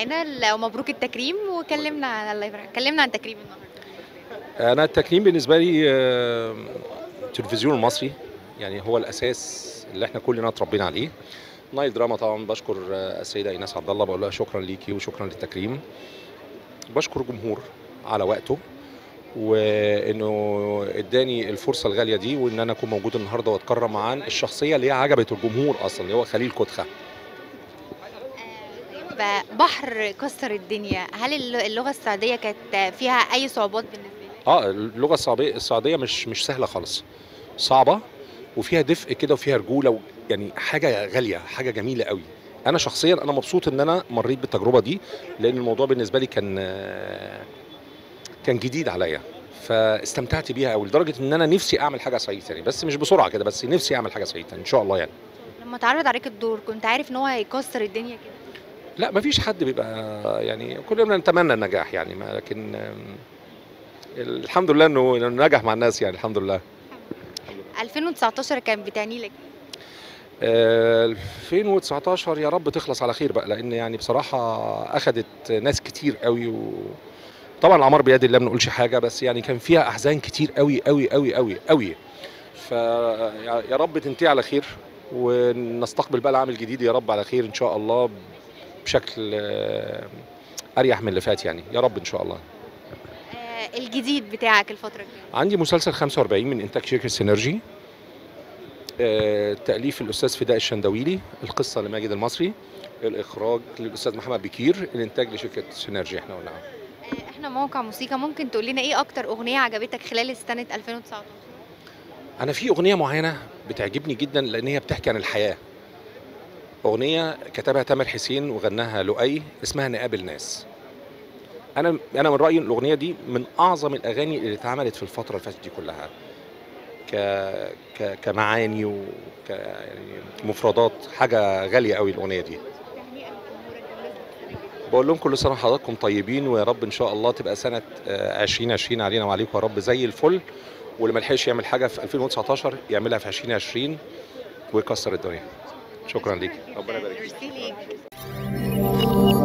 معانا ومبروك التكريم وكلمنا عن الله يبارك كلمنا عن تكريم النهارده انا التكريم بالنسبه لي آه، التلفزيون المصري يعني هو الاساس اللي احنا كلنا اتربينا عليه نايل دراما طبعا بشكر آه، السيده ايناس عبد الله بقول لها شكرا ليكي وشكرا للتكريم بشكر الجمهور على وقته وانه اداني الفرصه الغاليه دي وان انا اكون موجود النهارده واتكرم عن الشخصيه اللي هي عجبت الجمهور اصلا اللي هو خليل كتخه ب- بحر كسر الدنيا هل الل- اللغه السعوديه كانت فيها اي صعوبات بالنسبه لك اه اللغه الصعيديه السعوديه مش مش سهله خالص صعبه وفيها دفء كده وفيها رجوله و- يعني حاجه غاليه حاجه جميله قوي انا شخصيا انا مبسوط ان انا مريت بالتجربه دي لان الموضوع بالنسبه لي كان آه، كان جديد عليا فاستمتعت بيها قوي لدرجه ان انا نفسي اعمل حاجه صعيد تاني بس مش بسرعه كده بس نفسي اعمل حاجه صعيد تاني ان شاء الله يعني لما اتعرض عليك الدور كنت عارف ان هو هيكسر الدنيا كده لا مفيش حد بيبقى يعني كلنا نتمنى النجاح يعني ما- لكن آم، الحمد لله انه إنه نجح مع الناس يعني الحمد لله 2019 كان بتعني لك آه، 2019 يا رب تخلص على خير بقى لان يعني بصراحه اخذت ناس كتير قوي وطبعا العمار بيد الله ما نقولش حاجه بس يعني كان فيها احزان كتير قوي قوي قوي قوي قوي فيا رب تنتهي على خير ونستقبل بقى العام الجديد يا رب على خير ان شاء الله بشكل آه، اريح من اللي فات يعني يا رب ان شاء الله آه، الجديد بتاعك الفتره الجايه عندي مسلسل 45 من انتاج شركه سينرجي آه، تاليف الاستاذ فداء الشندويلي القصه لماجد المصري الاخراج للاستاذ محمد بكير الانتاج لشركه سينرجي احنا قلنا آه، احنا موقع موسيقى ممكن تقول لنا ايه اكتر اغنيه عجبتك خلال سنه 2019 انا في اغنيه معينه بتعجبني جدا لان هي بتحكي عن الحياه اغنيه كتبها تامر حسين وغناها لؤي اسمها نقابل ناس انا انا من رايي الاغنيه دي من اعظم الاغاني اللي اتعملت في الفتره اللي فاتت دي كلها ك... ك... كمعاني وك يعني مفردات حاجه غاليه قوي الاغنيه دي بقول لهم كل سنه وحضراتكم طيبين ويا رب ان شاء الله تبقى سنه آه، 2020 علينا وعليكم يا رب زي الفل واللي ما لحقش يعمل حاجه في 2019 يعملها في 2020 ويكسر الدنيا شكرا ليك ربنا يبارك فيك ميرسي ليك